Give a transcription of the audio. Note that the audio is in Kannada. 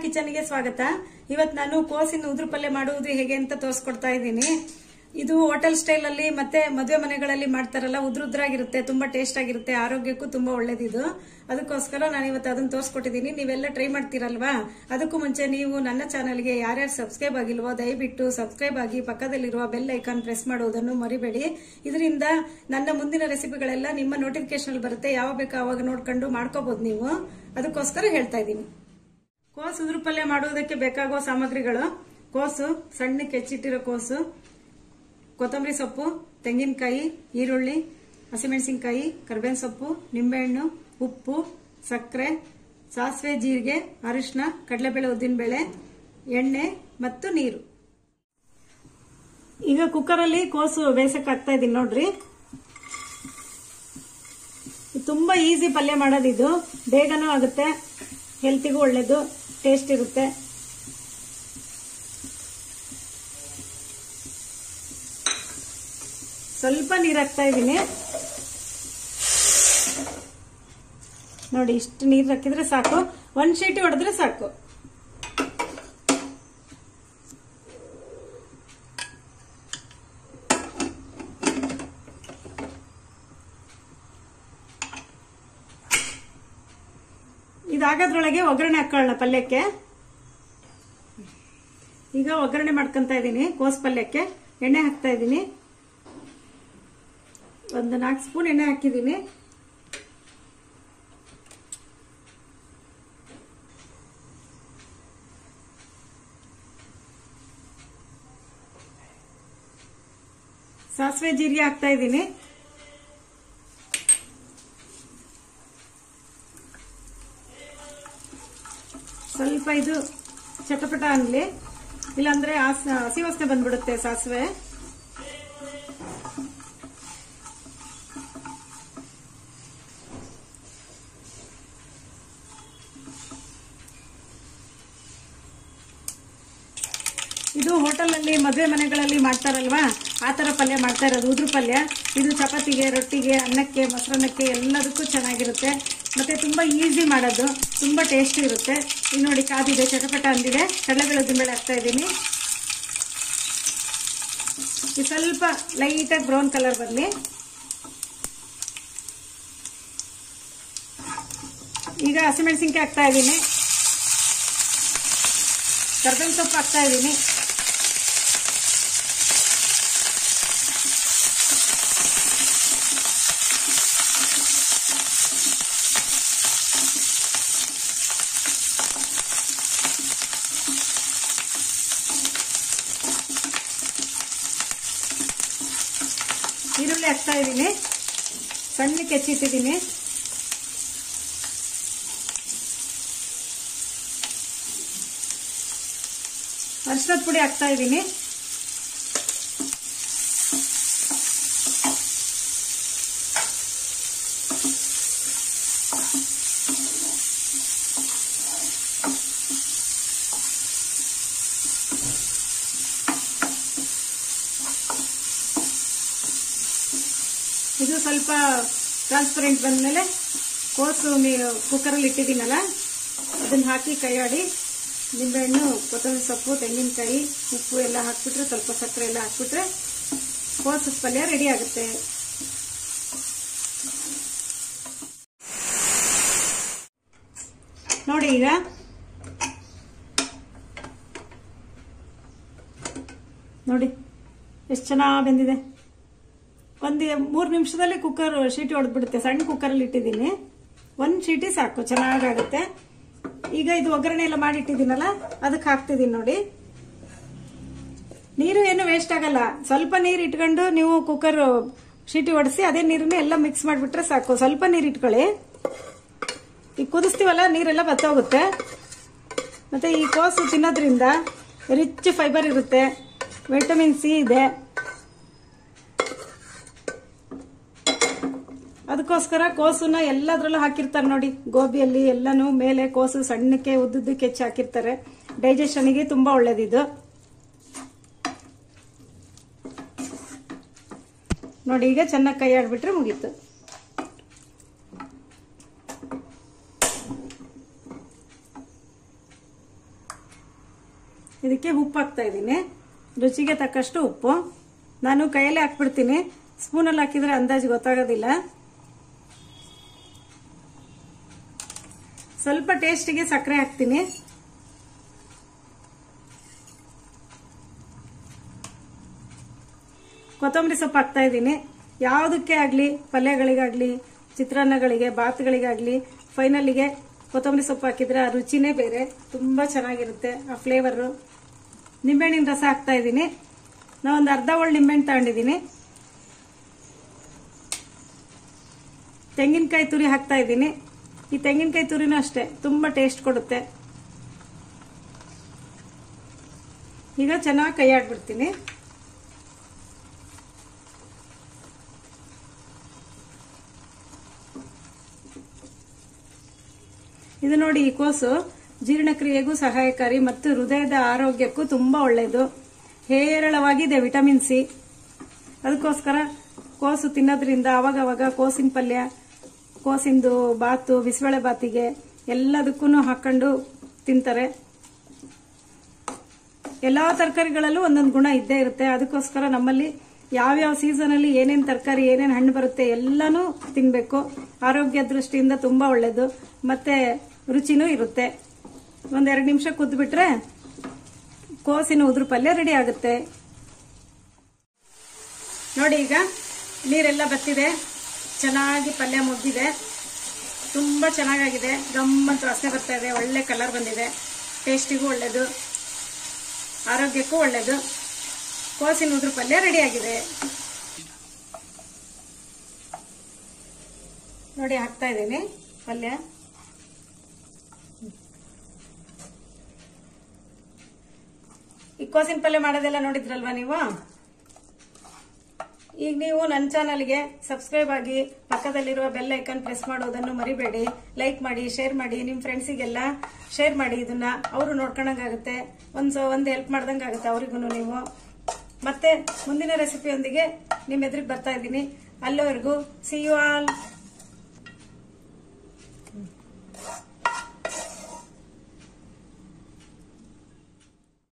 ಕಿಚನ್ಗೆ ಸ್ವಾಗತ ಇವತ್ ನಾನು ಕೋಸಿನ ಉದುರು ಪಲ್ಯ ಮಾಡುವುದು ಹೇಗೆ ಅಂತ ತೋರಿಸ್ಕೊಡ್ತಾ ಇದ್ದೀನಿ ಇದು ಹೋಟೆಲ್ ಸ್ಟೈಲ್ ಅಲ್ಲಿ ಮತ್ತೆ ಮದುವೆ ಮನೆಗಳಲ್ಲಿ ಮಾಡ್ತಾರಲ್ಲ ಉದ್ರುದ್ರಾಗಿರುತ್ತೆ ತುಂಬಾ ಟೇಸ್ಟ್ ಆಗಿರುತ್ತೆ ಆರೋಗ್ಯಕ್ಕೂ ತುಂಬಾ ಒಳ್ಳೇದಿದು ಅದಕ್ಕೋಸ್ಕರ ನಾನು ಇವತ್ತು ಅದನ್ನ ತೋರಿಸ್ಕೊಟ್ಟಿದ್ದೀನಿ ನೀವೆಲ್ಲ ಟ್ರೈ ಮಾಡ್ತೀರಲ್ವಾ ಅದಕ್ಕೂ ಮುಂಚೆ ನೀವು ನನ್ನ ಚಾನಲ್ಗೆ ಯಾರ್ಯಾರು ಸಬ್ಸ್ಕ್ರೈಬ್ ಆಗಿಲ್ವೋ ದಯವಿಟ್ಟು ಸಬ್ಸ್ಕ್ರೈಬ್ ಆಗಿ ಪಕ್ಕದಲ್ಲಿರುವ ಬೆಲ್ ಐಕಾನ್ ಪ್ರೆಸ್ ಮಾಡುವುದನ್ನು ಮರಿಬೇಡಿ ಇದರಿಂದ ನನ್ನ ಮುಂದಿನ ರೆಸಿಪಿಗಳೆಲ್ಲ ನಿಮ್ಮ ನೋಟಿಫಿಕೇಶನ್ ಬರುತ್ತೆ ಯಾವಾಗ ಬೇಕೋ ಅವಾಗ ನೋಡ್ಕೊಂಡು ಮಾಡ್ಕೋಬಹುದು ನೀವು ಅದಕ್ಕೋಸ್ಕರ ಹೇಳ್ತಾ ಇದ್ದೀನಿ ಕೋಸು ಉದುರು ಪಲ್ಯ ಮಾಡುವುದಕ್ಕೆ ಬೇಕಾಗುವ ಸಾಮಗ್ರಿಗಳು ಕೋಸು ಸಣ್ಣಕ್ಕೆ ಹೆಚ್ಚಿಟ್ಟಿರೋ ಕೋಸು ಕೊತ್ತಂಬರಿ ಸೊಪ್ಪು ತೆಂಗಿನಕಾಯಿ ಈರುಳ್ಳಿ ಹಸಿಮೆಣಸಿನಕಾಯಿ ಕರ್ಬೇವಿನ ಸೊಪ್ಪು ನಿಂಬೆಹಣ್ಣು ಉಪ್ಪು ಸಕ್ಕರೆ ಸಾಸಿವೆ ಜೀರಿಗೆ ಅರಿಶಿನ ಕಡಲೆಬೇಳೆ ಉದ್ದಿನಬೇಳೆ ಎಣ್ಣೆ ಮತ್ತು ನೀರು ಈಗ ಕುಕ್ಕರಲ್ಲಿ ಕೋಸು ಬೇಯಿಸಕ್ ಹಾಕ್ತಾ ಇದೀನಿ ನೋಡ್ರಿ ಇದು ತುಂಬಾ ಈಸಿ ಪಲ್ಯ ಮಾಡೋದಿದು ಬೇಗನೂ ಆಗುತ್ತೆ ಹೆಲ್ತಿಗೂ ಒಳ್ಳೇದು ಟೇಸ್ಟ್ ಇರುತ್ತೆ ಸ್ವಲ್ಪ ನೀರು ಹಾಕ್ತಾ ಇದ್ದೀನಿ ನೋಡಿ ಇಷ್ಟು ನೀರು ಹಾಕಿದ್ರೆ ಸಾಕು ಒಂದ್ ಶೀಟಿ ಹೊಡೆದ್ರೆ ಸಾಕು ಇದಾಗದ್ರೊಳಗೆ ಒಗ್ಗರಣೆ ಹಾಕೊಳ್ಳೋಣ ಪಲ್ಯಕ್ಕೆ ಈಗ ಒಗ್ಗರಣೆ ಮಾಡ್ಕೊಂತ ಇದ್ದೀನಿ ಕೋಸ್ ಪಲ್ಯಕ್ಕೆ ಎಣ್ಣೆ ಹಾಕ್ತಾ ಇದ್ದೀನಿ ಒಂದು ನಾಲ್ಕು ಸ್ಪೂನ್ ಎಣ್ಣೆ ಹಾಕಿದ್ದೀನಿ ಸಾಸಿವೆ ಜೀರಿಗೆ ಹಾಕ್ತಾ ಇದ್ದೀನಿ ಸ್ವಲ್ಪ ಇದು ಚಟಪಟ ಅನ್ಲಿ ಇಲ್ಲಾಂದ್ರೆ ಆಸ್- ಹಸಿ ವಾಸನೆ ಬಂದ್ಬಿಡುತ್ತೆ ಸಾಸಿವೆ ಇದು ಹೋಟೆಲ್ ಅಲ್ಲಿ ಮದುವೆ ಮನೆಗಳಲ್ಲಿ ಮಾಡ್ತಾರಲ್ವಾ ಆ ತರ ಪಲ್ಯ ಮಾಡ್ತಾ ಇರೋದು ಉದುರು ಪಲ್ಯ ಇದು ಚಪಾತಿಗೆ ರೊಟ್ಟಿಗೆ ಅನ್ನಕ್ಕೆ ಮೊಸರನ್ನಕ್ಕೆ ಎಲ್ಲದಕ್ಕೂ ಚೆನ್ನಾಗಿರುತ್ತೆ ಮತ್ತೆ ತುಂಬಾ ಈಸಿ ಮಾಡೋದು ತುಂಬಾ ಟೇಸ್ಟ್ ಇರುತ್ತೆ ಈಗ ನೋಡಿ ಕಾದಿದೆ ಚಟಪಟ ಅಂದಿದೆ ಕಡಲೆಬೇಳೆ ಉದ್ದಿನಬೇಳೆ ಹಾಕ್ತಾ ಇದ್ದೀನಿ ಇದು ಸ್ವಲ್ಪ ಲೈಟಾಗಿ ಬ್ರೌನ್ ಕಲರ್ ಬರಲಿ ಈಗ ಹಸಿಮೆಣಸಿನ್ಕಾಯಿ ಹಾಕ್ತಾ ಇದ್ದೀನಿ ಕರ್ಬೇವಿನ ಸೊಪ್ಪು ಹಾಕ್ತಾ ಇದ್ದೀನಿ ಈರುಳ್ಳಿ ಹಾಕ್ತಾ ಇದ್ದೀನಿ ಸಣ್ಣಕ್ಕೆ ಹೆಚ್ಚಿಟ್ಟಿದ್ದೀನಿ ಅರ್ಶಿನದ ಪುಡಿ ಹಾಕ್ತಾ ಇದ್ದೀನಿ ಇದು ಸ್ವಲ್ಪ ಟ್ರಾನ್ಸ್ಪರೆಂಟ್ ಬಂದಮೇಲೆ ಕೋಸು ಕುಕ್ಕರಲ್ಲಿ ಇಟ್ಟಿದ್ದೀನಲ್ಲ ಅದನ್ನ ಹಾಕಿ ಕೈಯಾಡಿ ನಿಂಬೆಹಣ್ಣು ಕೊತ್ತಂಬರಿ ಸೊಪ್ಪು ತೆಂಗಿನಕಾಯಿ ಉಪ್ಪು ಎಲ್ಲ ಹಾಕ್ಬಿಟ್ರೆ ಸ್ವಲ್ಪ ಸಕ್ಕರೆ ಎಲ್ಲ ಹಾಕ್ಬಿಟ್ರೆ ಕೋಸು ಪಲ್ಯ ರೆಡಿ ಆಗುತ್ತೆ ನೋಡಿ ಈಗ ನೋಡಿ ಎಷ್ಟು ಚೆನ್ನಾಗಿ ಬೆಂದಿದೆ ಒಂದು ಮೂರು ನಿಮಿಷದಲ್ಲಿ ಕುಕ್ಕರ್ ಶೀಟಿ ಹೊಡೆದ್ಬಿಡುತ್ತೆ ಸಣ್ಣ ಕುಕ್ಕರಲ್ಲಿ ಇಟ್ಟಿದ್ದೀನಿ ಒಂದು ಶೀಟಿ ಸಾಕು ಚೆನ್ನಾಗಾಗುತ್ತೆ ಈಗ ಇದು ಒಗ್ಗರಣೆ ಎಲ್ಲ ಮಾಡಿಟ್ಟಿದ್ದೀನಲ್ಲ ಅದಕ್ಕೆ ಹಾಕ್ತಿದ್ದೀನಿ ನೋಡಿ ನೀರು ಏನು ವೇಸ್ಟ್ ಆಗಲ್ಲ ಸ್ವಲ್ಪ ನೀರು ಇಟ್ಕೊಂಡು ನೀವು ಕುಕ್ಕರ್ ಶೀಟಿ ಹೊಡೆಸಿ ಅದೇ ನೀರನ್ನ ಎಲ್ಲ ಮಿಕ್ಸ್ ಮಾಡಿಬಿಟ್ರೆ ಸಾಕು ಸ್ವಲ್ಪ ನೀರು ಇಟ್ಕೊಳ್ಳಿ ಈಗ ಕುದಿಸ್ತೀವಲ್ಲ ನೀರೆಲ್ಲ ಬತ್ತೋಗುತ್ತೆ ಮತ್ತೆ ಈ ಕೋಸು ತಿನ್ನೋದ್ರಿಂದ ರಿಚ್ ಫೈಬರ್ ಇರುತ್ತೆ ವಿಟಮಿನ್ ಸಿ ಇದೆ ಅದಕ್ಕೋಸ್ಕರ ಕೋಸನ್ನ ಎಲ್ಲದ್ರಲ್ಲೂ ಹಾಕಿರ್ತಾರೆ ನೋಡಿ ಗೋಬಿಯಲ್ಲಿ ಎಲ್ಲಾನು ಮೇಲೆ ಕೋಸು ಸಣ್ಣಕ್ಕೆ ಉದ್ದುದ್ದಕ್ಕೆ ಹೆಚ್ಚಿ ಹಾಕಿರ್ತಾರೆ ಡೈಜೆಷನ್ಗೆ ತುಂಬಾ ಒಳ್ಳೇದಿದು ನೋಡಿ ಈಗ ಚೆನ್ನಾಗಿ ಕೈ ಆಡ್ಬಿಟ್ರೆ ಮುಗೀತು ಇದಕ್ಕೆ ಉಪ್ಪು ಹಾಕ್ತಾ ಇದ್ದೀನಿ ರುಚಿಗೆ ತಕ್ಕಷ್ಟು ಉಪ್ಪು ನಾನು ಕೈಯಲ್ಲೇ ಹಾಕ್ಬಿಡ್ತೀನಿ ಸ್ಪೂನಲ್ಲಿ ಹಾಕಿದ್ರೆ ಅಂದಾಜು ಗೊತ್ತಾಗೋದಿಲ್ಲ ಸ್ವಲ್ಪ ಟೇಸ್ಟಿಗೆ ಸಕ್ಕರೆ ಹಾಕ್ತೀನಿ ಕೊತ್ತಂಬರಿ ಸೊಪ್ಪು ಹಾಕ್ತಾ ಇದ್ದೀನಿ ಯಾವುದಕ್ಕೆ ಆಗಲಿ ಪಲ್ಯಗಳಿಗಾಗಲಿ ಚಿತ್ರಾನ್ನಗಳಿಗೆ ಬಾತ್ಗಳಿಗಾಗಲಿ ಫೈನಲಿಗೆ ಕೊತ್ತಂಬರಿ ಸೊಪ್ಪು ಹಾಕಿದ್ರೆ ಆ ರುಚಿನೇ ಬೇರೆ ತುಂಬ ಚೆನ್ನಾಗಿರುತ್ತೆ ಆ ಫ್ಲೇವರು ನಿಂಬೆಹಣ್ಣಿನ ರಸ ಹಾಕ್ತಾ ಇದ್ದೀನಿ ನಾ ಒಂದು ಅರ್ಧ ಒಳ್ಳೆ ನಿಂಬೆಹಣ್ಣು ತಗೊಂಡಿದ್ದೀನಿ ತೆಂಗಿನಕಾಯಿ ತುರಿ ಹಾಕ್ತಾ ಇದ್ದೀನಿ ಈ ತೆಂಗಿನಕಾಯಿ ತುರಿನೂ ಅಷ್ಟೇ ತುಂಬ ಟೇಸ್ಟ್ ಕೊಡುತ್ತೆ ಈಗ ಚೆನ್ನಾಗಿ ಕೈ ಆಡ್ಬಿಡ್ತೀನಿ ಇದು ನೋಡಿ ಈ ಕೋಸು ಜೀರ್ಣಕ್ರಿಯೆಗೂ ಸಹಾಯಕಾರಿ ಮತ್ತು ಹೃದಯದ ಆರೋಗ್ಯಕ್ಕೂ ತುಂಬಾ ಒಳ್ಳೆಯದು ಹೇರಳವಾಗಿದೆ ವಿಟಮಿನ್ ಸಿ ಅದಕ್ಕೋಸ್ಕರ ಕೋಸು ತಿನ್ನೋದ್ರಿಂದ ಅವಾಗವಾಗ ಕೋಸಿನ ಪಲ್ಯ ಕೋಸಿಂದು ಬಾತು ಬಿಸಿಬೇಳೆ ಬಾತಿಗೆ ಎಲ್ಲದಕ್ಕೂ ಹಾಕೊಂಡು ತಿಂತಾರೆ ಎಲ್ಲಾ ತರಕಾರಿಗಳಲ್ಲೂ ಒಂದೊಂದು ಗುಣ ಇದ್ದೇ ಇರುತ್ತೆ ಅದಕ್ಕೋಸ್ಕರ ನಮ್ಮಲ್ಲಿ ಯಾವ್ಯಾವ ಸೀಸನ್ ಅಲ್ಲಿ ಏನೇನ್ ತರಕಾರಿ ಏನೇನ್ ಹಣ್ಣು ಬರುತ್ತೆ ಎಲ್ಲಾನು ತಿನ್ಬೇಕು ಆರೋಗ್ಯ ದೃಷ್ಟಿಯಿಂದ ತುಂಬಾ ಒಳ್ಳೇದು ಮತ್ತೆ ರುಚಿನೂ ಇರುತ್ತೆ ಒಂದೆರಡು ನಿಮಿಷ ಕುದ್ಬಿಟ್ರೆ ಕೋಸಿನ ಉದುರು ಪಲ್ಯ ರೆಡಿ ಆಗುತ್ತೆ ನೋಡಿ ಈಗ ನೀರೆಲ್ಲ ಬತ್ತಿದೆ ಚೆನ್ನಾಗಿ ಪಲ್ಯ ಮುಗ್ದಿದೆ ತುಂಬಾ ಚೆನ್ನಾಗಾಗಿದೆ ಗಮ್ಮಂತ ವಾಸನೆ ಬರ್ತಾ ಇದೆ ಒಳ್ಳೆ ಕಲರ್ ಬಂದಿದೆ ಟೇಸ್ಟಿಗೂ ಒಳ್ಳೇದು ಆರೋಗ್ಯಕ್ಕೂ ಒಳ್ಳೇದು ಕೋಸಿನ ಉದುರು ಪಲ್ಯ ರೆಡಿ ಆಗಿದೆ ನೋಡಿ ಹಾಕ್ತಾ ಇದ್ದೀನಿ ಪಲ್ಯ ಈ ಕೋಸಿನ ಪಲ್ಯ ಮಾಡೋದೆಲ್ಲ ನೋಡಿದ್ರಲ್ವಾ ನೀವು ಈಗ ನೀವು ನನ್ನ ಚಾನಲ್ಗೆ ಸಬ್ಸ್ಕ್ರೈಬ್ ಆಗಿ ಪಕ್ಕದಲ್ಲಿರುವ ಬೆಲ್ ಐಕನ್ ಪ್ರೆಸ್ ಮಾಡೋದನ್ನು ಮರಿಬೇಡಿ ಲೈಕ್ ಮಾಡಿ ಶೇರ್ ಮಾಡಿ ನಿಮ್ಮ ಫ್ರೆಂಡ್ಸಿಗೆಲ್ಲ ಶೇರ್ ಮಾಡಿ ಇದನ್ನ ಅವರು ನೋಡ್ಕೊಂಡಂಗಾಗುತ್ತೆ ಒಂದು ಒಂದು ಹೆಲ್ಪ್ ಮಾಡ್ದಂಗಾಗುತ್ತೆ ಅವರಿಗೂ ನೀವು ಮತ್ತೆ ಮುಂದಿನ ರೆಸಿಪಿಯೊಂದಿಗೆ ನಿಮ್ಮ ಎದುರಿಗೆ ಬರ್ತಾ ಇದ್ದೀನಿ ಅಲ್ಲಿವರೆಗೂ ಸಿ ಯು ಆಲ್